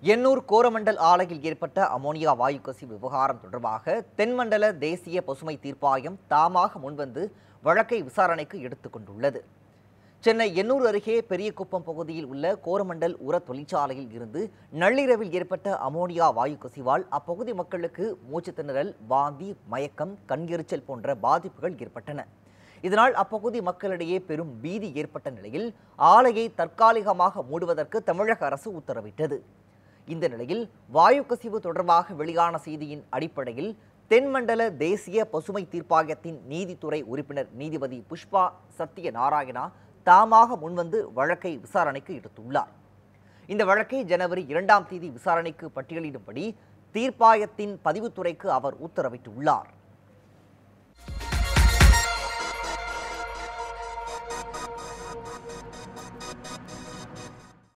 எண்ணூர் கோரமண்டல் ஆலையில் ஏற்பட்ட அமோனியா வாயு கசிவு விவகாரம் தொடர்பாக தென்மண்டல தேசிய பசுமை தீர்ப்பாயம் தாமாக முன்வந்து வழக்கை விசாரணைக்கு எடுத்துக் கொண்டுள்ளது சென்னை எண்ணூர் அருகே பெரியகுப்பம் பகுதியில் உள்ள கோரமண்டல் உர தொழிற்சாலையில் இருந்து நள்ளிரவில் ஏற்பட்ட அமோனியா வாயு கசிவால் அப்பகுதி மக்களுக்கு மூச்சுத் திணறல் வாந்தி மயக்கம் கண் போன்ற பாதிப்புகள் ஏற்பட்டன இதனால் அப்பகுதி மக்களிடையே பெரும் பீதி ஏற்பட்ட நிலையில் ஆலையை தற்காலிகமாக மூடுவதற்கு தமிழக அரசு உத்தரவிட்டது இந்த நிலையில் வாயு கசிவு தொடர்பாக வெளியான செய்தியின் அடிப்படையில் தென்மண்டல தேசிய பசுமை தீர்ப்பாயத்தின் நீதித்துறை உறுப்பினர் நீதிபதி புஷ்பா சத்யநாராயணா தாமாக முன்வந்து வழக்கை விசாரணைக்கு எடுத்துள்ளார் இந்த வழக்கை ஜனவரி இரண்டாம் தேதி விசாரணைக்கு பட்டியலிடும்படி தீர்ப்பாயத்தின் பதிவுத்துறைக்கு அவர் உத்தரவிட்டுள்ளார்